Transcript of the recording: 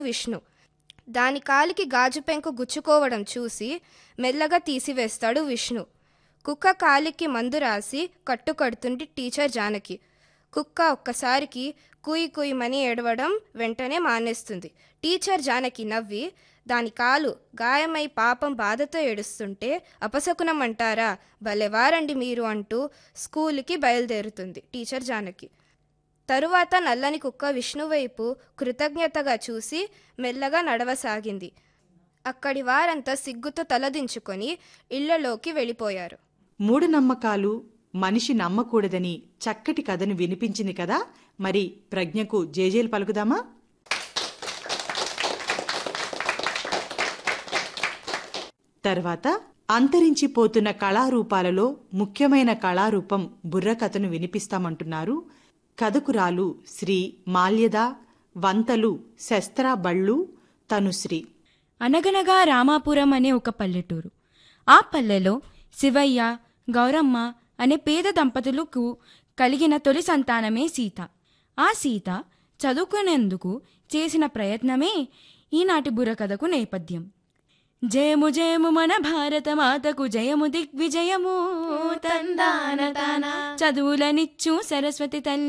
విష్ణు దాని కాలికి గాజు పెంకు గుచ్చుకోవడం చూసి మెల్లగా తీసివేస్తాడు విష్ణు కుక్క కాలికి మందు రాసి కట్టు కడుతుంది టీచర్ జానకి కుక్క ఒక్కసారికి కుయ్ కుయ్యమని ఏడవడం వెంటనే మానేస్తుంది టీచర్ జానకి నవ్వి దాని కాలు గాయమై పాపం బాధతో ఏడుస్తుంటే అపశకునం అంటారా భలేవారండి మీరు అంటూ స్కూల్కి బయలుదేరుతుంది టీచర్ జానకి తరువాత నల్లని కుక్క విష్ణు వైపు కృతజ్ఞతగా చూసి మెల్లగా నడవసాగింది అక్కడి వారంతా సిగ్గుతో తలదించుకొని ఇళ్లలోకి వెళ్ళిపోయారు మూఢనమ్మకాలు మనిషి నమ్మకూడదని చక్కటి కథను వినిపించింది కదా మరి ప్రజ్ఞకు జేజేలు పలుకుదామా తర్వాత అంతరించిపోతున్న కళారూపాలలో ముఖ్యమైన కళారూపం బుర్రకథను వినిపిస్తామంటున్నారు కథకురాలు శ్రీ మాల్యద వంతలు శస్త్రా బళ్ళు తనుశ్రీ అనగనగా రామాపురం అనే ఒక పల్లెటూరు ఆ పల్లెలో శివయ్య గౌరమ్మ అనే పేద దంపతులకు కలిగిన తొలి సంతానమే సీత ఆ సీత చదువుకునేందుకు చేసిన ప్రయత్నమే ఈనాటి బుర్రకథకు నేపథ్యం జయము జయము మన భారత మాతకు జయము దిగ్విజయము తందాన తాన చదువులనిచ్చు సరస్వతి తల్లి